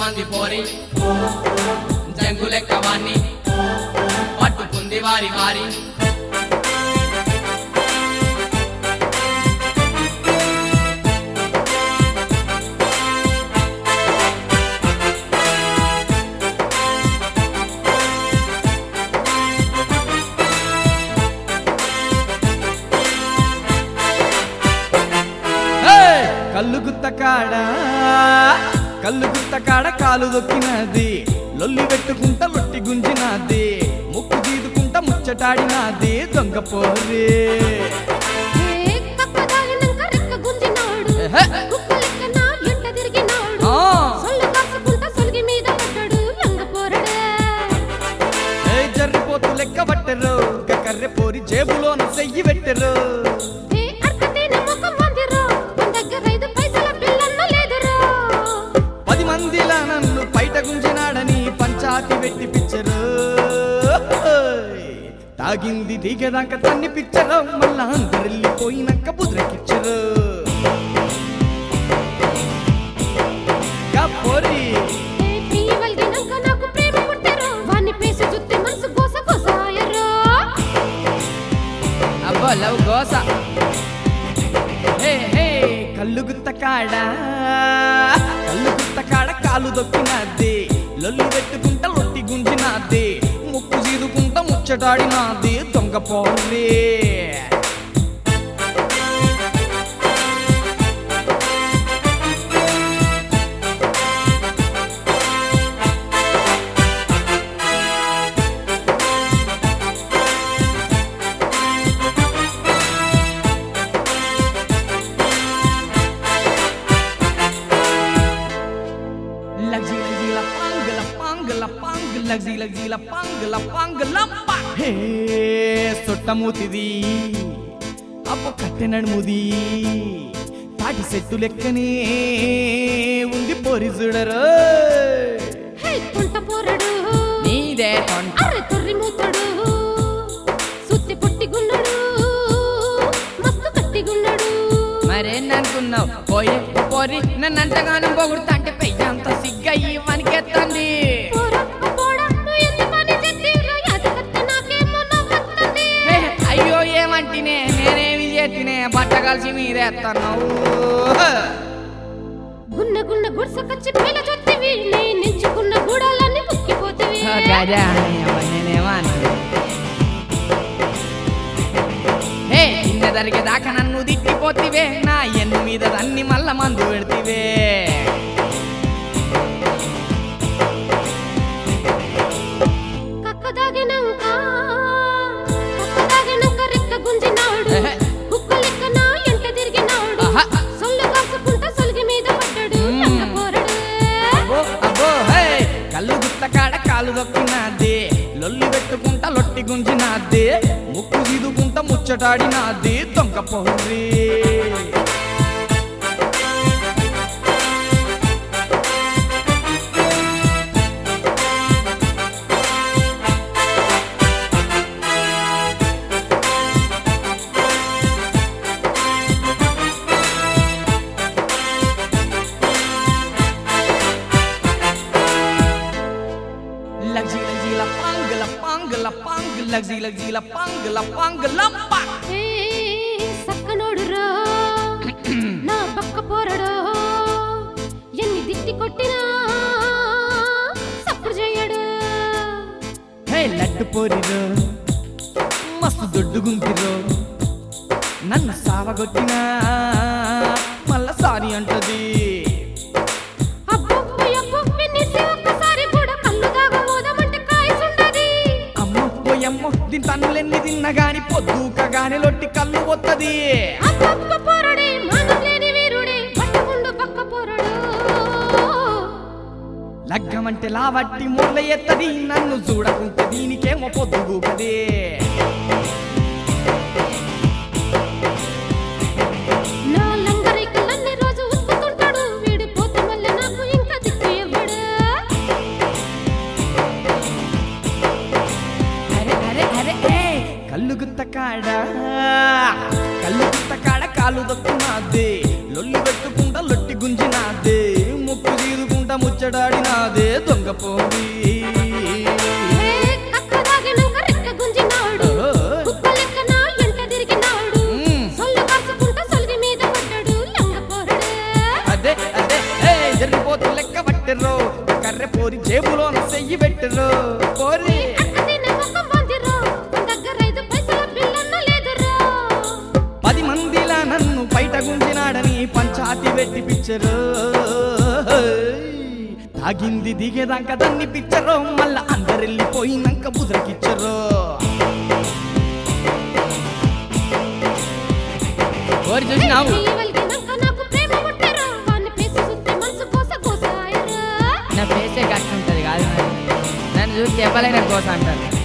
మంది పోరి జంగులెక్క వాణ్ణి పట్టుకుంది వారి వారి ఏయ్! కళ్ళు గుత్త కాడ కళ్ళు గుత్త కాడ కాలు దొక్కినది లొల్లి పెట్టుకుంటా లొట్టి గుంజినది ముక్కు తీదుకుంటా ముచ్చటాడినది దొంగ పోరే ఏ కక్క తాగినంక రెక్క గుంజినాడు ఎహె. కుక్క లెక్క నా ఎంట తిరిగినాడు ఆ. సొల్లు కాసుకుంటా సొలిగి మీద పడ్డాడు లంగ పోరడే ఏ జర్రిపోతు లెక్క పట్టరు కర్రె పోరి జేబులోన చెయ్యి పెట్టరు ఏ అర్కతేన ముఖం మందిరో మన దగ్గర ఐదు పైసల బిల్లన్న లేదురో పది మందిలా నన్ను బయట గుంజినాడని పంచాతి పెట్టి పిచ్చరు తాగింది దిగేదాకా తన్ని పిచ్చరు మళ్ళా అందరెళ్ళిపోయినాక బుద్రకిచ్చరు గా పోరి ఏ పియ్యి వల్గినంక నాకు ప్రేమ పుట్టెరో వాన్ని పేసి జుత్తి మనసు గోస గోసాయరో అబ్బో లవ్ గోస హే హే కళ్ళు గుత్త కాడ కళ్ళు గుత్త కాడ కాలు దొక్కినది లొల్లి పెట్టుకుంటా లొట్టి గుంజినది ముక్కు చీదుకుంటా ముచ్చటాడినది దొంగ పోలే లగ్జీ లగ్జీ ల పాంగ్ ల పాంగ్ ల పాంగ్ లగ్జీ లగ్జీ ల పాంగ్ ల పాంగ్ లంప హే సొట్టమూతిది అప్పు కట్టె నడుముది తాటి చెట్టు లెక్కనే ఉంది పొరి చూడరు హే కొంట పోరడు నీదే తొంట అరే తొర్రి మూతడు సుత్తి పొట్టి గున్నడు మస్తు కట్టి గున్నడు మరేననుకున్నావు పోయే పోరి నన్ను అంతగానం పొగుడుతా అంటే పెయ్యంత సిగ్గయ్యి వనికెత్తండి పోరా పోడా నువ్వు ఎంత పని చేసిరా యాదకత్త నాకేమో నవ్వొస్తుంది హే, అయ్యో ఏమంటినే నేనేమి చేతినే బట్ట కలిసి మీరేస్తున్నావు గున్న గున్న గుడిసెకొచ్చి పిల్ల చొత్తివి నే నించుకున్న గూడాలన్నీ ముక్కిపోతివి హే చిన్న జరిగేదాకా నన్ను తిట్టిపోతివే నా ఎన్ను మీద అన్ని మల్ల మందు పెడితివే కక్క దాగినంక కక్క దాగినంక రెక్క గుంజినాడు ఎహె. కుక్క లెక్క నా ఎంట తిరిగినాడు ఆహా. సొల్లు కాసుకుంటా సొలిగి మీద పడ్డాడు మ్మ్. లంగ పోరడు అబ్బో అబ్బో హే కళ్ళు గుత్త కాడ కాలు దొక్కినాది లొల్లి పెట్టుకుంటా లొట్టి గుంజినాది ముక్కు దిదుకుంటా ముచ్చటాడినాది దొంగ పౌర్రి లగ్జీ లగ్జీ ల పాంగ్ ల పాంగ్ ల పాంగ్ లగ్జీ లగ్జీ ల పాంగ్ ల పాంగ్ లంప ఏ సక్కనోడురా నా పక్క పోరడో ఎన్ని దిట్టి కొట్టినా సప్పుడు చేయడు హే లడ్డు పోరిరో మస్తు దొడ్డుగుంటిరో నన్ను సావగొట్టినా మళ్ళా సారీ అంటది అబ్బో అబ్బో విన్నేసి ఒక్కసారి కూడా కళ్ళు దాగబోదామంటే కాయసుండది అమ్మో పోయమ్మో దీని తన్నులెన్ని తిన్నా గాని పొద్దుక గాని లొట్టి కళ్ళు వత్తది అబ్బబ్బ పోరడే మానం లేని వీరుడే పట్టుకుండు పక్క పోరడు లగ్గమంటే లావట్టి ముళ్ళ ఎత్తది నన్ను చూడకుంటే దీనికేమో పొద్దుగుకదే నా లంగరైకలన్నీ రోజు ఉత్తుకుంటాడు వీడి పోతే మళ్ళీ నాకు ఇంకా దిక్కు ఇవ్వడు అరే అరే అరే ఏ కళ్ళు గుత్త కాడ కళ్ళు గుత్త కాడ కాలు దొక్కునాదే లొల్లి పెట్టుకుంటా లొట్టి గుంజినాదే ముక్కు తీరుకుంటా ముచ్చడాడినాదే దొంగ పోరి ఏ కక్క దాగినంక రెక్క గుంజినాడు ఓయ్. కుక్క లెక్కన ఎంట తిరిగినాడు మ్మ్. సొల్లు కాసుకుంటా సొల్గి మీద పడ్డాడు లంగపోరడే అదే అదే ఏ జరిగిపోతు లెక్క పట్టెర్రో కర్రె పోరి జేబులోన సెయ్యి పెట్టెర్రో పోరి అక్క తినే ముఖం పొందిరో దగ్గర ఐదు పైసల బిల్లన్న లేదురో పది మందిలా నన్ను బయట గుంజినాడని పంచాతి పెట్టి పిచ్చరు తాగింది దిగేదాకా దాన్ని పిచ్చరు మళ్ళా అందరెళ్ళిపోయినాక బుదరకిచ్చరు ఓరి చూసినావు చెయ్యి వెలిగినంక నాకు ప్రేమ పుట్టెరో వాన్ని పేసి సుత్తే మనసు కోస కోసాయరా నా ఫేసే కట్టు ఉంటుంది కాదు మరి నన్ను చూసి చెప్పలేని కోస అంటారు